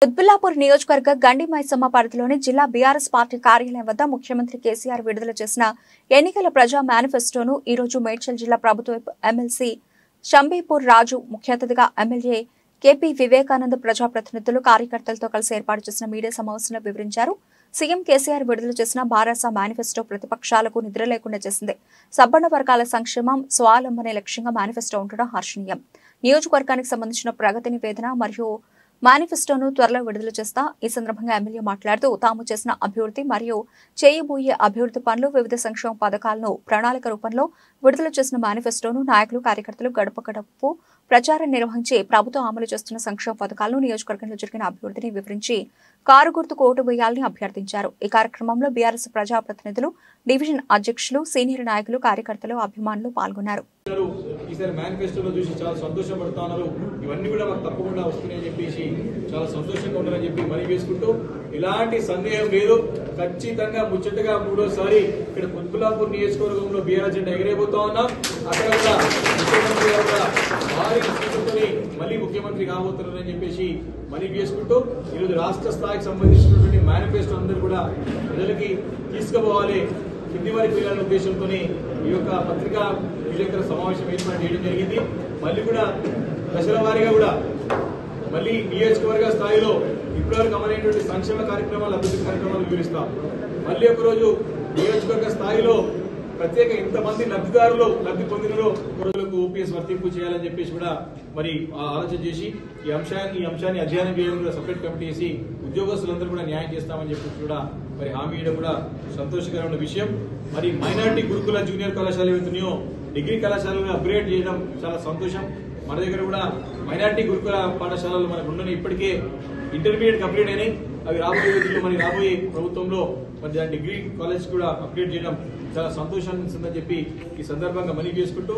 కుత్బుల్లాపూర్ నియోజకవర్గ గండి మైసమ్మ పరిధిలోని జిల్లా బీఆర్ఎస్ పార్టీ కార్యాలయం వద్ద ముఖ్యమంత్రి కేసీఆర్ విడుదల చేసిన ఎన్నికల ప్రజా మేనిఫెస్టోను ఈ రోజు మేడ్చల్ జిల్లా ప్రభుత్వ ఎమ్మెల్సీ షంబీపూర్ రాజు ముఖ్య అతిథిగా ఎమ్మెల్యే కేపీ వివేకానంద్ ప్రజాప్రతినిధులు కార్యకర్తలతో కలిసి ఏర్పాటు చేసిన మీడియా సమావేశంలో వివరించారు సీఎం కేసీఆర్ విడుదల చేసిన భారత మేనిఫెస్టో ప్రతిపక్షాలకు నిద్ర లేకుండా చేసింది సబ్బన్న వర్గాల సంక్షేమం స్వావలంబనే లక్ష్యంగా మేనిఫెస్టో ఉండడం హర్షణీయం నియోజకవర్గానికి సంబంధించిన ప్రగతి నివేదన మరియు మేనిఫెస్టోను త్వరలో విడుదల చేస్తా ఈ సందర్భంగా ఎమ్మెల్యే మాట్లాడుతూ తాము చేసిన అభివృద్ధి మరియు చేయబోయే అభివృద్ధి పనులు వివిధ సంక్షేమ పథకాలను ప్రణాళిక రూపంలో విడుదల చేసిన మేనిఫెస్టోను నాయకులు కార్యకర్తలు గడప గడపకు ప్రచారం నిర్వహించి ప్రభుత్వం అమలు చేస్తున్న సంక్షేమ పథకాలను నియోజకవర్గంలో జరిగిన అభివృద్ధిని వివరించి కారు గుర్తుకు ఓటు వేయాలని అభ్యర్థించారు ఈ కార్యక్రమంలో బీఆర్ఎస్ ప్రజాప్రతినిధులు డివిజన్ అధ్యక్షులు సీనియర్ నాయకులు కార్యకర్తలు అభిమానులు పాల్గొన్నారు ఉన్నారు. ఈసారి మేనిఫెస్టోలో చూసి చాలా సంతోషపడుతా ఉన్నారు ఇవన్నీ కూడా మాకు తప్పకుండా వస్తున్నాయని చెప్పేసి చాలా సంతోషంగా ఉన్నారని చెప్పి మనీ వేసుకుంటూ ఎలాంటి సందేహం లేదు ఖచ్చితంగా ముచ్చటగా మూడోసారి ఇక్కడ కుత్బులాపూర్ నియోజకవర్గంలో బీఆర్ జెండా ఎగిరేపోతా ఉన్నాం అక్కడ కూడా ముఖ్యమంత్రి గారు కూడా భారీ సీట్లతోని మళ్ళీ ముఖ్యమంత్రి కాబోతున్నారని చెప్పేసి మనీ వేసుకుంటూ ఈరోజు రాష్ట్ర స్థాయికి సంబంధించినటువంటి మేనిఫెస్టో అందరూ కూడా ప్రజలకి తీసుకుపోవాలి కింది వారికి వెళ్ళాలనే ఉద్దేశంతో ఈ యొక్క పత్రికా విలేకరుల సమావేశం ఏర్పాటు చేయడం జరిగింది మళ్ళీ కూడా దశల వారీగా కూడా మళ్ళీ నియోజకవర్గ స్థాయిలో ఇప్పటివరకు అమలైనటువంటి సంక్షేమ కార్యక్రమాలు అభివృద్ధి కార్యక్రమాలు వివరిస్తాం మళ్ళీ ఒకరోజు నియోజకవర్గ స్థాయిలో ప్రత్యేక ఇంతమంది లబ్ధిదారులు లబ్ధి పొందినలో రోజులకు ఓపీఎస్ వర్తింపు చేయాలని చెప్పేసి కూడా మరి ఆ ఆలోచన చేసి ఈ అంశాన్ని ఈ అంశాన్ని అధ్యయనం చేయడం కూడా సపరేట్ కమిటీ చేసి ఉద్యోగస్తులందరూ కూడా న్యాయం చేస్తామని చెప్పేసి కూడా మరి హామీ ఇవ్వడం కూడా సంతోషకరమైన విషయం మరి మైనారిటీ గురుకుల జూనియర్ కళాశాల ఏవైతున్నాయో డిగ్రీ కళాశాలను అప్గ్రేడ్ చేయడం చాలా సంతోషం మన దగ్గర కూడా మైనారిటీ గురుకుల పాఠశాలలు మనకు ఉండని ఇప్పటికే ఇంటర్మీడియట్ కంప్లీట్ అయినాయి అవి రాబోయే రోజుల్లో మరి రాబోయే ప్రభుత్వంలో మరి దాని డిగ్రీ కాలేజ్ కూడా అప్గ్రేడ్ చేయడం చాలా సంతోషాన్ని ఇస్తుందని చెప్పి ఈ సందర్భంగా మనీ చేసుకుంటూ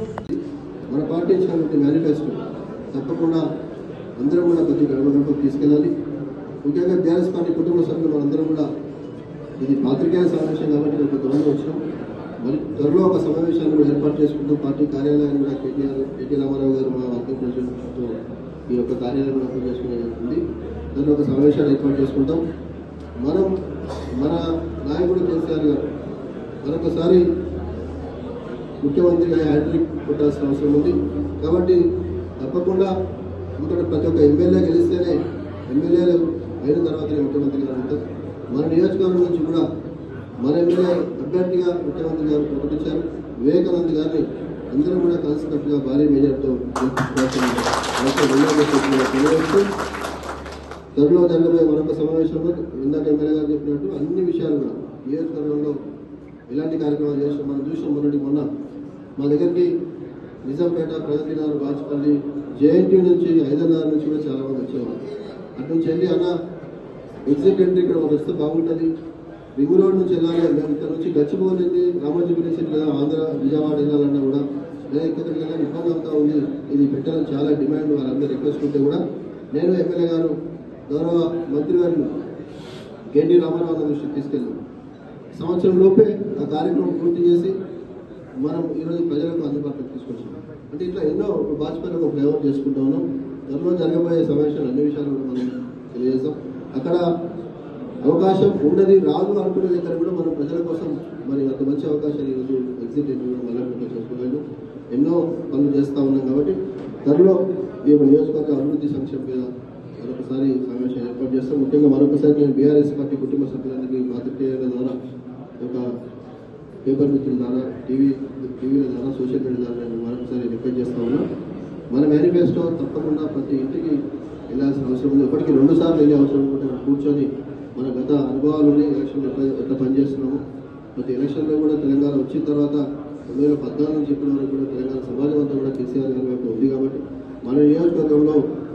మన పార్టీ ఇచ్చినటువంటి మేనిఫెస్టో తప్పకుండా అందరం కూడా ప్రతి గడప తీసుకెళ్ళాలి ముఖ్యంగా బీఆర్ఎస్ పార్టీ కుటుంబ సభ్యులు మనందరం కూడా ఇది పాత్రికేయ సమావేశం కాబట్టి మేము కొంత దూరం వచ్చినాం మరి త్వరలో ఒక సమావేశాన్ని కూడా ఏర్పాటు చేసుకుంటూ పార్టీ కార్యాలయాన్ని కూడా కేటీఆర్ కేటీ రామారావు గారు మా వర్కింగ్ ప్రెసిడెంట్తో ఈ యొక్క కార్యాలయం కూడా ఓపెన్ చేసుకునే ఉంది దాంట్లో ఒక సమావేశాన్ని ఏర్పాటు చేసుకుంటాం మనం మన నాయకుడు కేసీఆర్ గారు మరొకసారి ముఖ్యమంత్రిగా హ్యాట్రిక్ కొట్టాల్సిన అవసరం ఉంది కాబట్టి తప్పకుండా ఇక్కడ ప్రతి ఒక్క ఎమ్మెల్యే గెలిస్తేనే ఎమ్మెల్యేలు అయిన తర్వాతనే ముఖ్యమంత్రి గారు ఉంటారు మన నియోజకవర్గం నుంచి కూడా మన ఎమ్మెల్యే అభ్యర్థిగా ముఖ్యమంత్రి గారు ప్రకటించారు వివేకానంద్ గారిని అందరూ కూడా కలిసికట్టుగా భారీ మెజార్టీతో గెలిపించుకోవాల్సిన అవసరం ఉందని చెప్పి కూడా తెలియజేస్తూ త్వరలో జరగబోయే మరొక సమావేశంలో ఇందాక ఎమ్మెల్యే గారు చెప్పినట్టు అన్ని విషయాలు కూడా నియోజకవర్గంలో ఎలాంటి కార్యక్రమాలు చేస్తాం మనం చూసాం మొన్నటి మొన్న మా దగ్గరికి నిజాంపేట ప్రగతి నగర్ బాచుపల్లి జేఎన్టీ నుంచి హైదరాబాద్ నుంచి కూడా చాలా మంది వచ్చేవారు అటు నుంచి వెళ్ళి అన్న ఎగ్జిట్ ఎంట్రీ ఇక్కడ మాకు వస్తే బాగుంటుంది రింగ్ రోడ్ నుంచి వెళ్ళాలి మేము ఇక్కడ నుంచి గచ్చిపోయింది రామోజీపల్లి సిటీ లేదా ఆంధ్ర విజయవాడ వెళ్ళాలన్నా కూడా లేదా ఇక్కడికి వెళ్ళాలి ఇబ్బంది అవుతా ఉంది ఇది పెట్టాలని చాలా డిమాండ్ వాళ్ళందరూ రిక్వెస్ట్ ఉంటే కూడా నేను ఎమ్మెల్యే గారు గౌరవ మంత్రి గారిని కేటీ రామారావు గారి దృష్టికి తీసుకెళ్ళాను సంవత్సరం లోపే ఆ కార్యక్రమం పూర్తి చేసి మనం ఈరోజు ప్రజలకు అందుబాటులోకి తీసుకొచ్చాం అంటే ఇట్లా ఎన్నో వాజ్పేయి ఒక ఫ్లేవర్ చేసుకుంటా ఉన్నాం త్వరలో జరగబోయే సమావేశాలు అన్ని విషయాలు కూడా మనం తెలియజేస్తాం అక్కడ అవకాశం ఉండదు రాదు అనుకునే దగ్గర కూడా మనం ప్రజల కోసం మరి అంత మంచి అవకాశాలు ఈరోజు ఎగ్జిట్ మళ్ళీ చేసుకోగలను ఎన్నో పనులు చేస్తూ ఉన్నాం కాబట్టి త్వరలో ఈ యొక్క నియోజకవర్గ అభివృద్ధి సంక్షేమం మీద మరొకసారి సమావేశం ఏర్పాటు చేస్తాం ముఖ్యంగా మరొకసారి నేను బీఆర్ఎస్ పార్టీ కుటుంబ సభ్యులందరికీ పాత్రికేయుల ద్వారా ఒక పేపర్ మిత్రుల ద్వారా టీవీ టీవీల ద్వారా సోషల్ మీడియా ద్వారా నేను మరొకసారి రిక్వెస్ట్ చేస్తా ఉన్నా మన మేనిఫెస్టో తప్పకుండా ప్రతి ఇంటికి వెళ్ళాల్సిన అవసరం ఉంది ఇప్పటికీ రెండు సార్లు వెళ్ళే అవసరం ఉంటే మనం కూర్చొని మన గత అనుభవాలు ఉన్నాయి ఎలక్షన్ ఎట్లా ఎట్లా పనిచేస్తున్నాము ప్రతి ఎలక్షన్లో కూడా తెలంగాణ వచ్చిన తర్వాత రెండు వేల పద్నాలుగు నుంచి ఇప్పటి వరకు కూడా తెలంగాణ సమాజం అంతా కూడా కేసీఆర్ గారి వైపు ఉంది కాబట్టి మన నియోజకవర్గంలో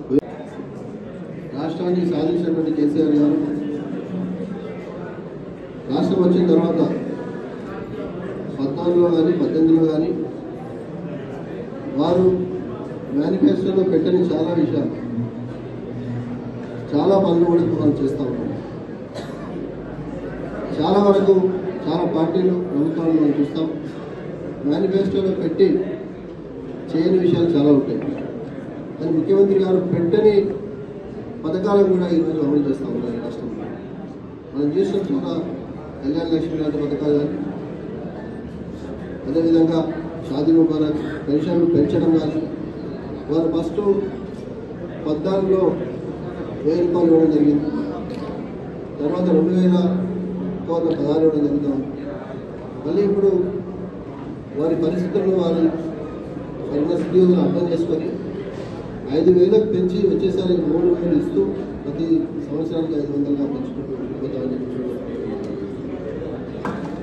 రాష్ట్రాన్ని సాధించినటువంటి కేసీఆర్ గారు రాష్ట్రం వచ్చిన తర్వాత పద్నాలుగులో కానీ పద్దెనిమిదిలో కానీ వారు మేనిఫెస్టోలో పెట్టని చాలా విషయాలు చాలా పనులు కూడా మనం చేస్తూ ఉన్నాం చాలా వరకు చాలా పార్టీలు ప్రభుత్వాలు మనం చూస్తాం మేనిఫెస్టోలో పెట్టి చేయని విషయాలు చాలా ఉంటాయి కానీ ముఖ్యమంత్రి గారు పెట్టని పథకాలను కూడా ఈరోజు అమలు చేస్తూ ఉన్నారు ఈ రాష్ట్రంలో మనం చూసినట్టు కూడా కళ్యాణ లక్ష్మి లాంటి పథకాలు కానీ అదేవిధంగా షాదీ ముబారక్ పెన్షన్లు పెంచడం కానీ వారు ఫస్ట్ పద్నాలుగులో వెయ్యి రూపాయలు ఇవ్వడం జరిగింది తర్వాత రెండు వేల కోట్ల పదహారు ఇవ్వడం జరుగుతాం మళ్ళీ ఇప్పుడు వారి పరిస్థితులను వారి సరైన స్థితిగతులను అర్థం చేసుకొని ఐదు వేలకు పెంచి వచ్చేసరి మూడు వేలు ఇస్తూ ప్రతి సంవత్సరానికి ఐదు వందలుగా పెంచుకుంటూ పోతామని చెప్పి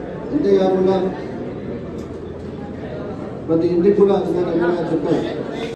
అంతేకాకుండా ప్రతి ఇంటికి కూడా ఇందాక ఎమ్మెల్యే గారు చెప్పారు